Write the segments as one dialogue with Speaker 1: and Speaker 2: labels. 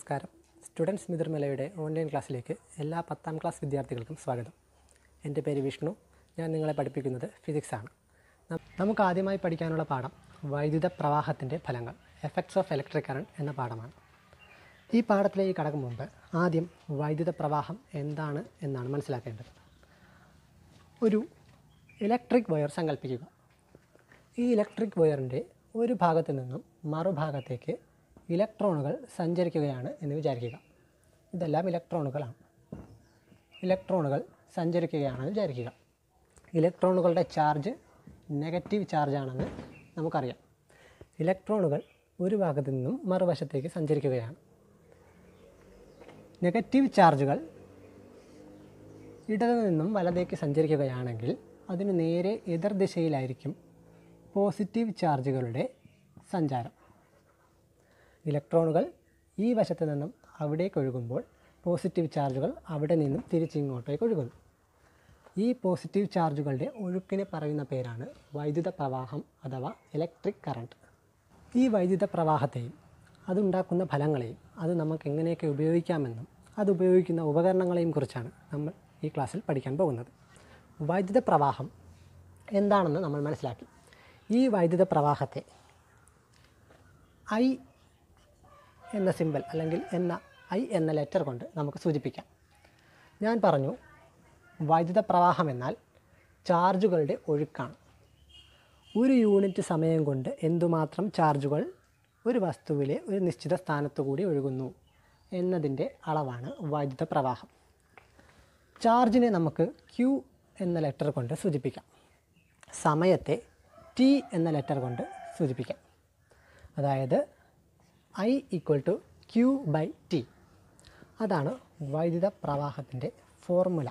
Speaker 1: നമസ്കാരം students മിതിർമലയുടെ online ക്ലാസ്സിലേക്ക് എല്ലാ പത്താം ക്ലാസ് വിദ്യാർത്ഥികൾക്കും സ്വാഗതം എൻ്റെ പേര് വിഷ്ണു ഞാൻ നിങ്ങളെ പഠിപ്പിക്കുന്നത് ഫിസിക്സാണ് നം- നമുക്ക് ആദ്യമായി പഠിക്കാനുള്ള പാഠം വൈദ്യുത പ്രവാഹത്തിൻ്റെ ഫലങ്ങൾ എഫക്ട്സ് ഓഫ് ഇലക്ട്രിക് കറണ്ട് എന്ന പാഠമാണ് ഈ പാഠത്തിലേക്ക് കടക്കും മുമ്പ് ആദ്യം വൈദ്യുത പ്രവാഹം എന്താണ് എന്നാണ് മനസ്സിലാക്കേണ്ടത് ഒരു ഇലക്ട്രിക് വയർ സങ്കല്പിക്കുക ഈ ഇലക്ട്രിക് വയറിൻ്റെ ഒരു ഭാഗത്ത് നിന്നും മറുഭാഗത്തേക്ക് ഇലക്ട്രോണുകൾ സഞ്ചരിക്കുകയാണ് എന്ന് വിചാരിക്കുക ഇതെല്ലാം ഇലക്ട്രോണുകളാണ് ഇലക്ട്രോണുകൾ സഞ്ചരിക്കുകയാണെന്ന് വിചാരിക്കുക ഇലക്ട്രോണുകളുടെ ചാർജ് നെഗറ്റീവ് ചാർജാണെന്ന് നമുക്കറിയാം ഇലക്ട്രോണുകൾ ഒരു ഭാഗത്തു നിന്നും മറുവശത്തേക്ക് സഞ്ചരിക്കുകയാണ് നെഗറ്റീവ് ചാർജുകൾ ഇടതു നിന്നും വലതേക്ക് സഞ്ചരിക്കുകയാണെങ്കിൽ അതിന് നേരെ എതിർദിശയിലായിരിക്കും പോസിറ്റീവ് ചാർജുകളുടെ സഞ്ചാരം ഇലക്ട്രോണുകൾ ഈ വശത്ത് നിന്നും അവിടേക്ക് ഒഴുകുമ്പോൾ പോസിറ്റീവ് ചാർജുകൾ അവിടെ നിന്നും തിരിച്ചിങ്ങോട്ടേക്ക് ഒഴുകുന്നു ഈ പോസിറ്റീവ് ചാർജുകളുടെ ഒഴുക്കിനെ പറയുന്ന പേരാണ് വൈദ്യുത പ്രവാഹം അഥവാ ഇലക്ട്രിക് കറണ്ട് ഈ വൈദ്യുത പ്രവാഹത്തെയും അതുണ്ടാക്കുന്ന ഫലങ്ങളെയും അത് നമുക്ക് എങ്ങനെയൊക്കെ ഉപയോഗിക്കാമെന്നും അത് ഉപയോഗിക്കുന്ന ഉപകരണങ്ങളെയും കുറിച്ചാണ് നമ്മൾ ഈ ക്ലാസ്സിൽ പഠിക്കാൻ പോകുന്നത് വൈദ്യുത പ്രവാഹം എന്താണെന്ന് നമ്മൾ മനസ്സിലാക്കി ഈ വൈദ്യുത പ്രവാഹത്തെ ഐ എന്ന സിമ്പൽ അല്ലെങ്കിൽ എന്ന ഐ എന്ന ലെറ്റർ കൊണ്ട് നമുക്ക് സൂചിപ്പിക്കാം ഞാൻ പറഞ്ഞു വൈദ്യുത പ്രവാഹം എന്നാൽ ചാർജുകളുടെ ഒഴുക്കാണ് ഒരു യൂണിറ്റ് സമയം കൊണ്ട് എന്തുമാത്രം ചാർജുകൾ ഒരു വസ്തുവിലെ ഒരു നിശ്ചിത സ്ഥാനത്തു കൂടി ഒഴുകുന്നു എന്നതിൻ്റെ അളവാണ് വൈദ്യുത പ്രവാഹം ചാർജിനെ നമുക്ക് ക്യൂ എന്ന ലെറ്റർ കൊണ്ട് സൂചിപ്പിക്കാം സമയത്തെ ടി എന്ന ലെറ്റർ കൊണ്ട് സൂചിപ്പിക്കാം അതായത് I equal to Q by T അതാണ് വൈദ്യുത പ്രവാഹത്തിൻ്റെ formula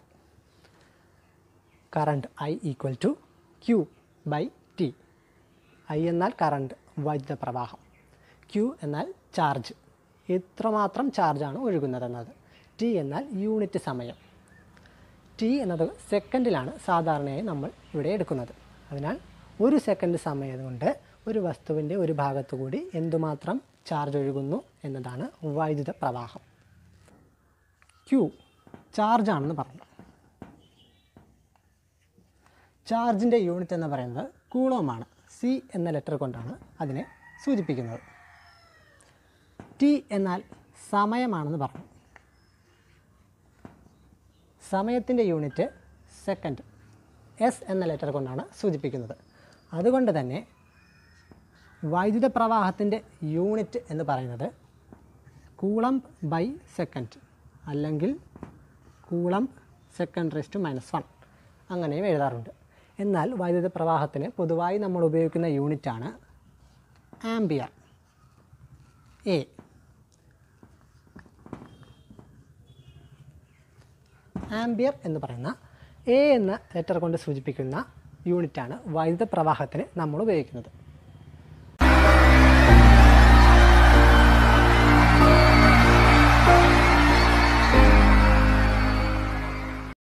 Speaker 1: current I equal to Q by T I എന്നാൽ കറണ്ട് വൈദ്യുത പ്രവാഹം ക്യൂ എന്നാൽ ചാർജ് എത്രമാത്രം ചാർജാണ് ഒഴുകുന്നതെന്നത് ടി എന്നാൽ യൂണിറ്റ് സമയം ടി എന്നത് സെക്കൻഡിലാണ് സാധാരണയായി നമ്മൾ ഇവിടെ എടുക്കുന്നത് അതിനാൽ ഒരു സെക്കൻഡ് സമയം കൊണ്ട് ഒരു വസ്തുവിൻ്റെ ഒരു ഭാഗത്തു കൂടി എന്തുമാത്രം ചാർജ് ഒഴുകുന്നു എന്നതാണ് വൈദ്യുത പ്രവാഹം ക്യൂ ചാർജാണെന്ന് പറഞ്ഞു ചാർജിൻ്റെ യൂണിറ്റ് എന്ന് പറയുന്നത് കൂളോമാണ് സി എന്ന ലെറ്റർ കൊണ്ടാണ് അതിനെ സൂചിപ്പിക്കുന്നത് ടി എന്നാൽ സമയമാണെന്ന് പറഞ്ഞു സമയത്തിൻ്റെ യൂണിറ്റ് സെക്കൻഡ് എസ് എന്ന ലെറ്റർ കൊണ്ടാണ് സൂചിപ്പിക്കുന്നത് അതുകൊണ്ട് തന്നെ വൈദ്യുത പ്രവാഹത്തിൻ്റെ യൂണിറ്റ് എന്ന് പറയുന്നത് കൂളം ബൈ സെക്കൻഡ് അല്ലെങ്കിൽ coulomb second rest minus one അങ്ങനെയും എഴുതാറുണ്ട് എന്നാൽ വൈദ്യുത പ്രവാഹത്തിന് പൊതുവായി നമ്മൾ ഉപയോഗിക്കുന്ന യൂണിറ്റാണ് ആംബിയർ എ ആംബിയർ എന്ന് പറയുന്ന എ എന്ന ലെറ്റർ കൊണ്ട് സൂചിപ്പിക്കുന്ന യൂണിറ്റാണ് വൈദ്യുത പ്രവാഹത്തിന് നമ്മൾ ഉപയോഗിക്കുന്നത്